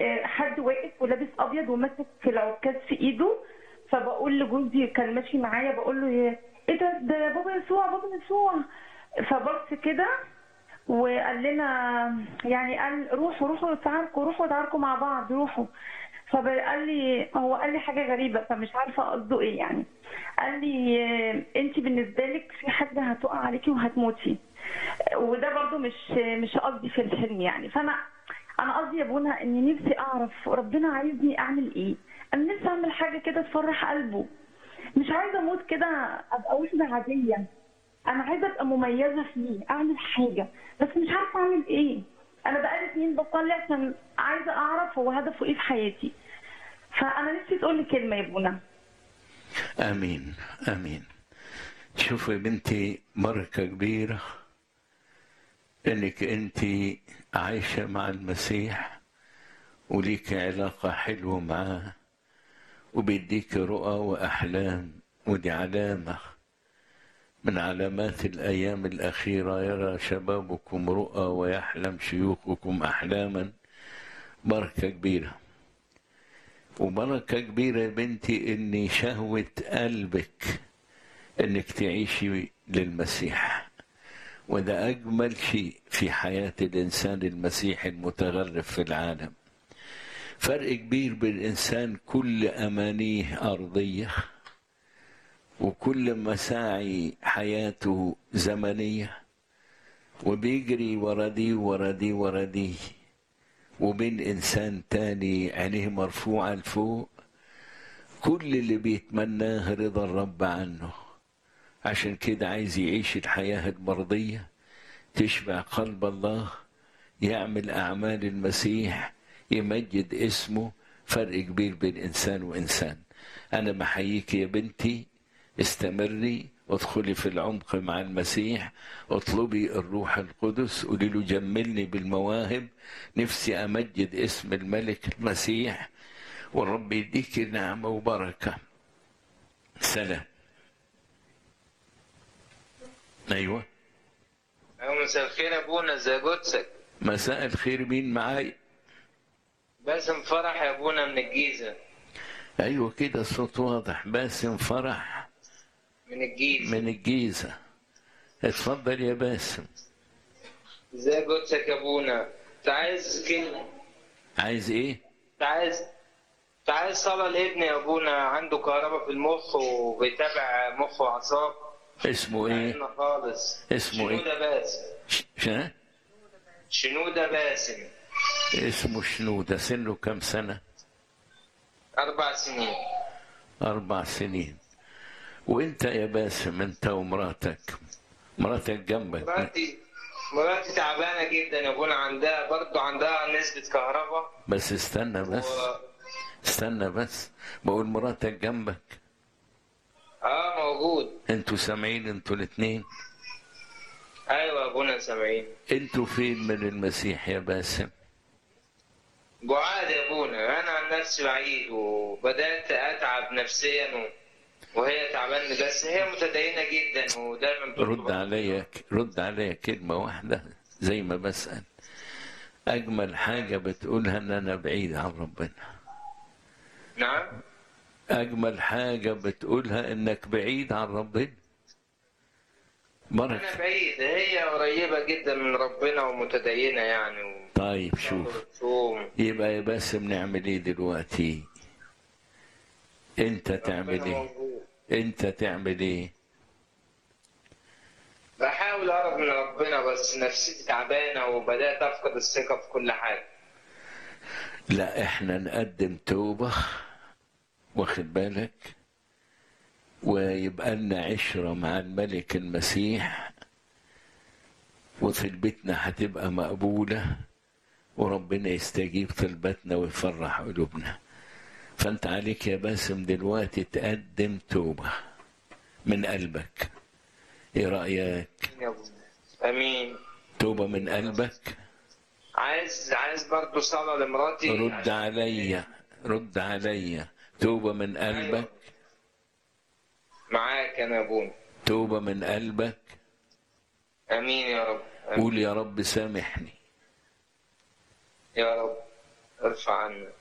آه، حد واقف ولابس ابيض وماسك في العكاز في ايده فبقول لجوزي كان ماشي معايا بقول له ايه إيه ده ده بابا يسوع بابا يسوع فبص كده وقال لنا يعني قال روحوا روحوا اتعاركوا روحوا اتعاركوا مع بعض روحوا فقال لي هو قال لي حاجه غريبه فمش عارفه قصده ايه يعني قال لي انت بالنسبه لك في حاجه هتقع عليكي وهتموتي وده برضو مش مش قصدي في الحلم يعني فانا انا قصدي يا بونا اني نفسي اعرف ربنا عايزني اعمل ايه انا نفسي اعمل حاجه كده تفرح قلبه مش عايزه اموت كده ابقى واحده عاديه انا عايزه ابقى مميزه فيه اعمل حاجه بس مش عارفه اعمل ايه انا بقالي سنين بصلي عشان عايزه اعرف هو هدفه ايه في حياتي فانا نفسي تقول لي كلمه يا بونا امين امين شوفي يا بنتي بركه كبيره انك انت عايشه مع المسيح وليك علاقه حلوه معاه وبيديك رؤى واحلام ودي علامه من علامات الايام الاخيره يرى شبابكم رؤى ويحلم شيوخكم احلاما بركه كبيره وبركة كبيرة يا بنتي إن شهوة قلبك إنك تعيشي للمسيح وده أجمل شيء في حياة الإنسان المسيحي المتغرب في العالم فرق كبير بين إنسان كل أمانيه أرضية وكل مساعي حياته زمنية وبيجري ورا دي ورا دي ورا دي وبين انسان تاني عينيه مرفوعه لفوق كل اللي بيتمناه رضا الرب عنه عشان كده عايز يعيش الحياه المرضيه تشبع قلب الله يعمل اعمال المسيح يمجد اسمه فرق كبير بين انسان وانسان انا بحييك يا بنتي استمري وادخلي في العمق مع المسيح اطلبي الروح القدس قولي له جملني بالمواهب نفسي امجد اسم الملك المسيح والرب يديك نعمه وبركه سلام ايوه أيوة مساء الخير يا ابونا ازي جوتسك مساء الخير مين معاي باسم فرح يا ابونا من الجيزة ايوه كده الصوت واضح باسم فرح من الجيزة من الجيزه اتفضل يا باسم ازي جوتسك يا ابونا انت عايز كلمة عايز ايه انت عايز انت عايز صلاة لابني يا ابونا عنده كهرباء في المخ وبيتابع مخ واعصاب اسمه ايه تعبنا خالص اسمه إيه؟ شنودة باسم ش- ش- شنودة باسم اسمه شنودة سنه كم سنة أربع سنين أربع سنين وانت يا باسم انت ومراتك مراتك جنبك مراتي مراتي تعبانة جدا يا ابونا عندها برضو عندها نسبة كهرباء بس استنى بس و... استنى بس بقول مراتك جنبك اه موجود انتوا سامعين انتوا الاتنين ايوه يا ابونا سامعين انتوا فين من المسيح يا باسم بعاد يا ابونا انا عن نفسي بعيد وبدات اتعب نفسيا و... وهي تعبانه بس هي متدينه جدا ودايما بتطلب- رد عليا رد عليا كلمة واحدة زي ما بسأل أجمل حاجة بتقولها إن أنا بعيد عن ربنا نعم أجمل حاجة بتقولها إنك بعيد عن ربنا انا بركة بعيد هي قريبه جدا من ربنا ومتدينه يعني و... طيب شوف وتصوم. يبقى يا باسم نعمل ايه دلوقتي انت تعمل ربنا ايه موجود. انت تعمل ايه بحاول اقرب من ربنا بس نفسيتي تعبانه وبدات افقد الثقه في كل حاجه لا احنا نقدم توبة واخد بالك ويبقى لنا عشرة مع الملك المسيح وطلبتنا هتبقى مقبولة وربنا يستجيب طلبتنا ويفرح قلوبنا فانت عليك يا باسم دلوقتي تقدم توبة من قلبك ايه رأيك يا ابونا امين توبة من قلبك عايز عايز برضه صلاه لمراتي رد عليا رد عليا توبة من قلبك معاك انا يا ابونا توبة من قلبك امين يا رب آمين. قول يا رب سامحني يا رب ارفع عنا